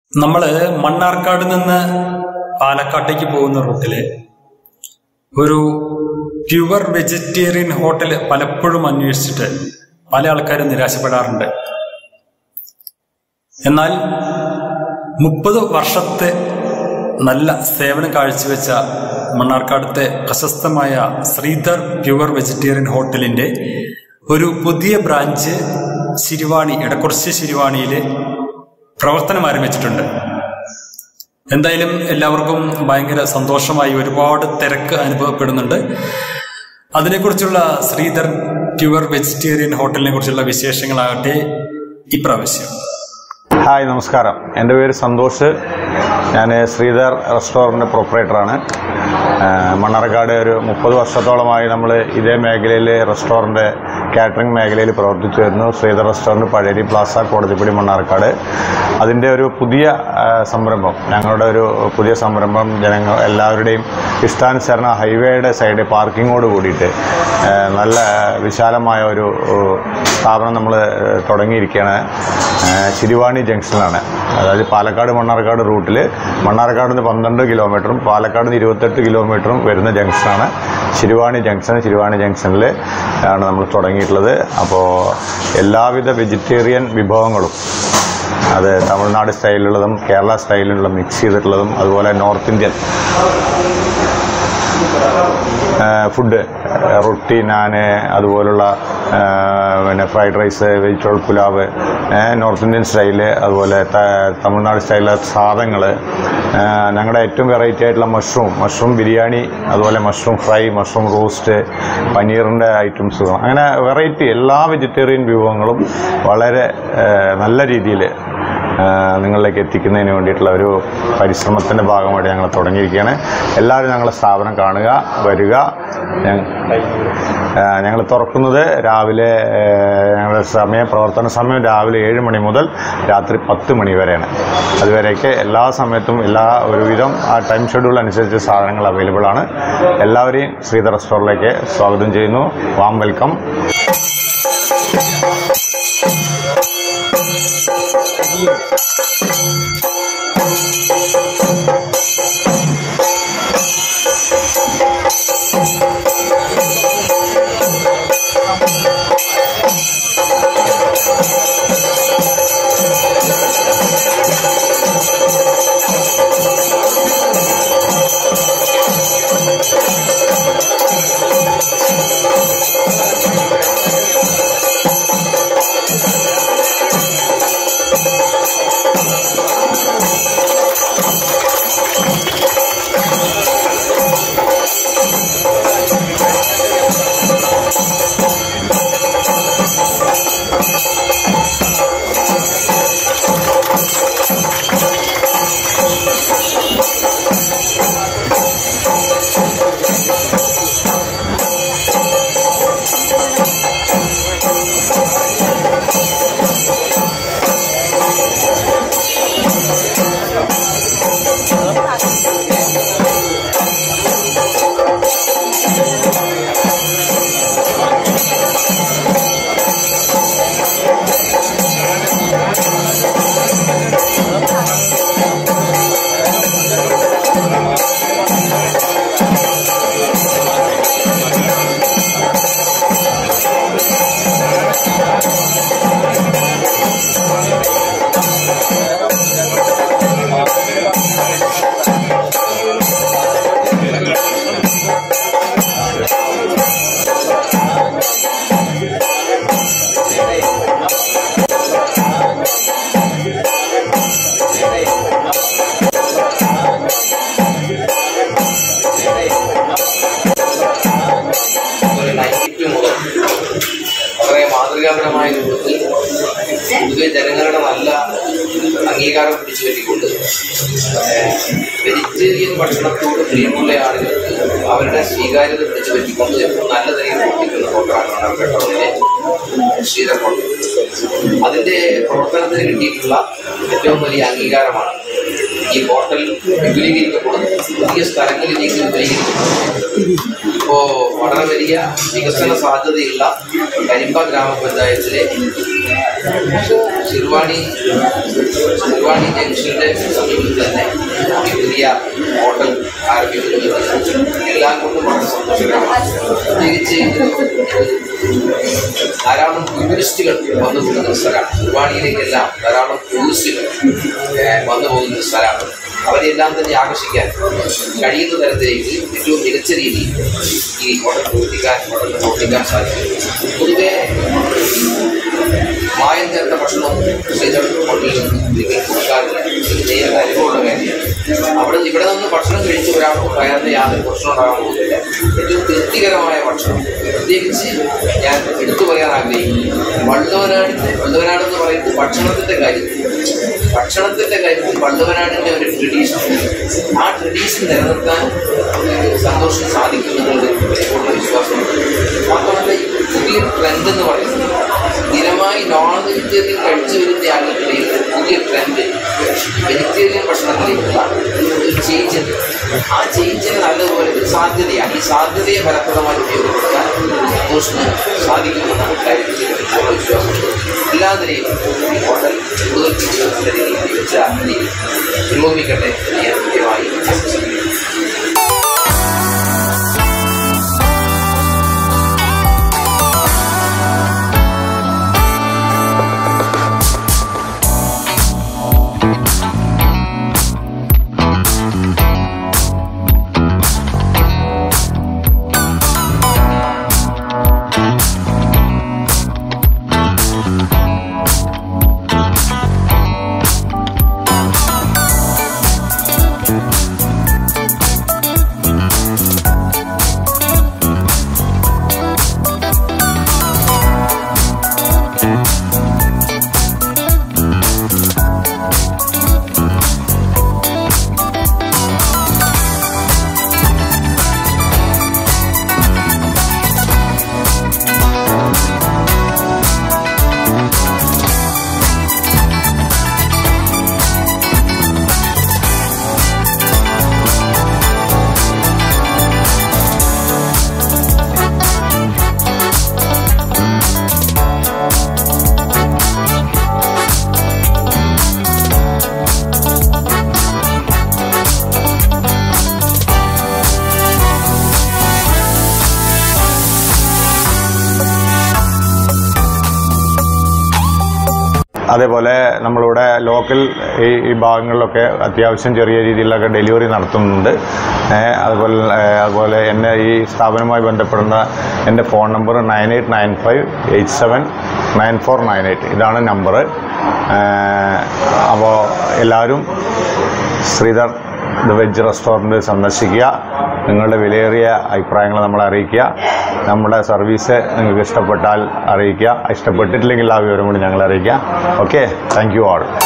നമ്മൾ മണ്ണാർക്കാട് നിന്ന് പാലക്കാട്ടേക്ക് പോകുന്ന റൂട്ടില് ഒരു പ്യുവർ വെജിറ്റേറിയൻ ഹോട്ടൽ പലപ്പോഴും അന്വേഷിച്ചിട്ട് പല ആൾക്കാരും നിരാശപ്പെടാറുണ്ട് എന്നാൽ മുപ്പത് വർഷത്തെ നല്ല സേവനം കാഴ്ചവെച്ച മണ്ണാർക്കാടത്തെ പ്രശസ്തമായ ശ്രീധർ പ്യുവർ വെജിറ്റേറിയൻ ഹോട്ടലിന്റെ ഒരു പുതിയ ബ്രാഞ്ച് ശിരുവാണി എടക്കുറശ്ശി ശിരുവാണിയിൽ പ്രവർത്തനം ആരംഭിച്ചിട്ടുണ്ട് എന്തായാലും എല്ലാവർക്കും ഭയങ്കര സന്തോഷമായി ഒരുപാട് തിരക്ക് അനുഭവപ്പെടുന്നുണ്ട് അതിനെക്കുറിച്ചുള്ള ശ്രീധർ പ്യുവർ വെജിറ്റേറിയൻ ഹോട്ടലിനെ കുറിച്ചുള്ള വിശേഷങ്ങളാകട്ടെ ഇപ്രാവശ്യം ഹായ് നമസ്കാരം എൻ്റെ പേര് സന്തോഷ് ഞാൻ ശ്രീധർ റെസ്റ്റോറൻറ്റ് പ്രൊപ്പറേറ്ററാണ് മണ്ണാർക്കാട് ഒരു മുപ്പത് വർഷത്തോളമായി നമ്മൾ ഇതേ മേഖലയിൽ റെസ്റ്റോറൻറ്റ് കാറ്ററിംഗ് മേഖലയിൽ പ്രവർത്തിച്ചു വരുന്നു ശ്രീധർ റെസ്റ്റോറൻറ്റ് പഴയരി പ്ലാസ കോടതിപ്പടി മണ്ണാർക്കാട് അതിൻ്റെ ഒരു പുതിയ ആ, സംരംഭം ഞങ്ങളുടെ ഒരു പുതിയ സംരംഭം ജനങ്ങൾ എല്ലാവരുടെയും ഇഷ്ടാനുസരണം ഹൈവേയുടെ സൈഡ് പാർക്കിങ്ങോട് കൂടിയിട്ട് ആ, നല്ല വിശാലമായ ഒരു ഓ, സ്ഥാപനം നമ്മൾ തുടങ്ങിയിരിക്കുകയാണ് ആ, ശിരുവാണി ജംഗ്ഷനിലാണ് അതായത് പാലക്കാട് മണ്ണാർക്കാട് റൂട്ടിൽ മണ്ണാർക്കാട് നിന്ന് പന്ത്രണ്ട് കിലോമീറ്ററും പാലക്കാട് നിന്ന് ഇരുപത്തെട്ട് കിലോമീറ്ററും വരുന്ന ജംഗ്ഷനാണ് ശിരുവാണി ജംഗ്ഷൻ ശിരുവാണി ജംഗ്ഷനിൽ ആണ് നമ്മൾ തുടങ്ങിയിട്ടുള്ളത് അപ്പോൾ എല്ലാവിധ വെജിറ്റേറിയൻ വിഭവങ്ങളും അത് തമിഴ്നാട് സ്റ്റൈലിലുള്ളതും കേരള സ്റ്റൈലിലുള്ള മിക്സ് ചെയ്തിട്ടുള്ളതും അതുപോലെ നോർത്ത് ഇന്ത്യൻ ഫുഡ് റൊട്ടി നാന് അതുപോലുള്ള ആ, പിന്നെ ഫ്രൈഡ് റൈസ് വെജിറ്റബിൾ പുലാവ് ഏ, നോർത്ത് ഇന്ത്യൻ സ്റ്റൈല് അതുപോലെ ത- തമിഴ്നാട് സ്റ്റൈലിലെ സാധനങ്ങൾ ഞങ്ങളുടെ ഏറ്റവും വെറൈറ്റി ആയിട്ടുള്ള മഷ്റൂം മഷ്റൂം ബിരിയാണി അതുപോലെ മഷ്റൂം ഫ്രൈ മഷ്റൂം റോസ്റ്റ് പനീറിൻ്റെ ഐറ്റംസ് അങ്ങനെ വെറൈറ്റി എല്ലാ വെജിറ്റേറിയൻ വിഭവങ്ങളും വളരെ ആ, നല്ല രീതിയിൽ നിങ്ങളിലേക്ക് എത്തിക്കുന്നതിന് വേണ്ടിയിട്ടുള്ള ഒരു പരിശ്രമത്തിൻ്റെ ഭാഗമായിട്ട് ഞങ്ങൾ തുടങ്ങിയിരിക്കുകയാണ് എല്ലാവരും ഞങ്ങളുടെ സ്ഥാപനം കാണുക വരിക ഞങ്ങൾ തുറക്കുന്നത് രാവിലെ ആ, ഞങ്ങളുടെ സമയം പ്രവർത്തന സമയം രാവിലെ ഏഴ് മണി മുതൽ രാത്രി പത്ത് മണി വരെയാണ് അതുവരെയൊക്കെ എല്ലാ സമയത്തും എല്ലാ ഒരുവിധം ആ ടൈം ഷെഡ്യൂൾ അനുസരിച്ച് സാധനങ്ങൾ അവൈലബിൾ ആണ് എല്ലാവരെയും ശ്രീധർ റെസ്റ്റോറൻറ്റിലേക്ക് സ്വാഗതം ചെയ്യുന്നു വാം വെൽക്കം ഒരു നയൻറ്റി ടു മുതൽ വളരെ മാതൃകാപരമായ രൂപത്തിൽ പൊതുവെ ജനങ്ങളുടെ നല്ല അംഗീകാരം പിടിച്ചു പറ്റിക്കൊണ്ട് വെജിറ്റേറിയൻ ഭക്ഷണത്തോട് പ്രിയമുള്ള ആളുകൾക്ക് അവരുടെ സ്വീകാര്യത പിടിച്ചു പറ്റിക്കൊണ്ട് ഏറ്റവും നല്ല നിലയിൽ പ്രവർത്തിക്കുന്ന ഹോട്ടലാണ് മണ്ണാർക്കാട്ടതിലെ ശ്രീധർ ഹോട്ടൽ അതിന്റെ പ്രവർത്തനത്തിന് കിട്ടിയിട്ടുള്ള ഏറ്റവും വലിയ അംഗീകാരമാണ് ഈ ഹോട്ടൽ വിപുലീകരിക്കപ്പെടുന്നു പുതിയ സ്ഥലങ്ങളിലേക്ക് വിപുലീകരിക്കപ്പെടുന്നു ഇപ്പോ വളരെ വലിയ വികസന സാധ്യതയുള്ള കരിമ്പ ഗ്രാമപഞ്ചായത്തിലെ ശിർവാണി ശിർവാണി ജംഗ്ഷന്റെ സമീപത്ത് തന്നെ ഈ പുതിയ ഹോട്ടൽ ആരംഭിക്കുന്നത് എല്ലാം കൊണ്ടും വളരെ സന്തോഷകരമാണ് പ്രത്യേകിച്ച് ധാരാളം ടൂറിസ്റ്റുകൾ വന്നു പോകുന്ന സ്ഥലമാണ് ശിർവാണിയിലേക്കെല്ലാം ധാരാളം ടൂറിസ്റ്റുകൾ ഏഹ്, വന്നു പോകുന്ന സ്ഥലമാണ് അവരെല്ലാം തന്നെ ആകർഷിക്കാൻ കഴിയുന്ന തരത്തിലേക്ക് ഏറ്റവും മികച്ച രീതിയിൽ ഈ ഹോട്ടൽ പ്രവർത്തിക്കാൻ ഹോട്ടൽ പ്രവർത്തിക്കാൻ സാധിക്കും പൊതുവെ മായം ചേർത്ത ഭക്ഷണം ശ്രീധർ ഹോട്ടലിൽ നിന്ന് നിങ്ങൾ കൊടുക്കാറില്ല ഇത് നേരിട്ട് അനുഭവമുള്ള കാര്യമാണ് അവിടെ ഇവിടെ നിന്ന് ഭക്ഷണം കഴിച്ച ഒരാൾക്കും വയറിന് യാതൊരു പ്രശ്നം ഉണ്ടാകാൻ പോകുന്നില്ല ഏറ്റവും തൃപ്തികരമായ ഭക്ഷണം പ്രത്യേകിച്ച് ഞാൻ എടുത്തു പറയാൻ ആഗ്രഹിക്കുന്നു വള്ളുവനാട് വള്ളുവനാട് എന്ന് പറയുന്നത് ഭക്ഷണത്തിന്റെ കാര്യത്തിൽ ഭക്ഷണത്തിന്റെ കാര്യത്തിൽ വള്ളുവനാടിന്റെ ഒരു ട്രഡീഷൻ ആ ട്രഡീഷൻ നിലനിർത്താൻ ഏഹ്, സന്തോഷം സാധിക്കുമെന്നുള്ളത് പൂർണ്ണ വിശ്വാസമുണ്ട് മാത്രമല്ല ഈ പുതിയ ട്രെൻഡ് എന്ന് പറയുന്നത് സ്ഥിരമായി നോൺ വെജിറ്റേറിയൻ കഴിച്ചു വരുന്ന ആളുകളിൽ പുതിയ ട്രെൻഡ് വെജിറ്റേറിയൻ ഭക്ഷണത്തിലേക്കുള്ള ഒരു ചേഞ്ച് ഉണ്ട് ആ ചേഞ്ചിന് നല്ലതുപോലെ ഒരു സാധ്യതയാണ് ഈ സാധ്യതയെ ഫലപ്രദമായി ഉപയോഗപ്പെടുത്താൻ സന്തോഷിന് സാധിക്കുമെന്നാണ് കാര്യത്തിൽ എനിക്ക് പൂർണ്ണ വിശ്വാസമുണ്ട് എല്ലാ നിലയിലും ഈ ഹോട്ടൽ കൂടുതൽ കൂടുതൽ നല്ല രീതിയിൽ മികച്ച രീതിയിൽ പുരോഗമിക്കട്ടെ എന്ന് ഞാൻ കൃത്യമായി ആശംസിക്കുന്നു അതേപോലെ നമ്മളിവിടെ ലോക്കൽ ഈ ഈ ഭാഗങ്ങളിലൊക്കെ അത്യാവശ്യം ചെറിയ രീതിയിലൊക്കെ ഡെലിവറി നടത്തുന്നുണ്ട് ഏ, അതുപോലെ ഏ, അതുപോലെ എന്നെ ഈ സ്ഥാപനവുമായി ബന്ധപ്പെടുന്ന എൻ്റെ phone number nine eight nine five eight seven nine four nine eight ഇതാണ് നമ്പർ അപ്പോൾ എല്ലാവരും ശ്രീധർ ദ വെജ് റെസ്റ്റോറൻറ്റ് സന്ദർശിക്കുക നിങ്ങളുടെ വിലയേറിയ അഭിപ്രായങ്ങൾ നമ്മളെ അറിയിക്കുക നമ്മുടെ സർവീസ് നിങ്ങൾക്ക് ഇഷ്ടപ്പെട്ടാൽ അറിയിക്കുക ഇഷ്ടപ്പെട്ടിട്ടില്ലെങ്കിൽ ആ വിവരം കൂടി ഞങ്ങളെ അറിയിക്കുക ഓക്കെ താങ്ക് യു ആൾ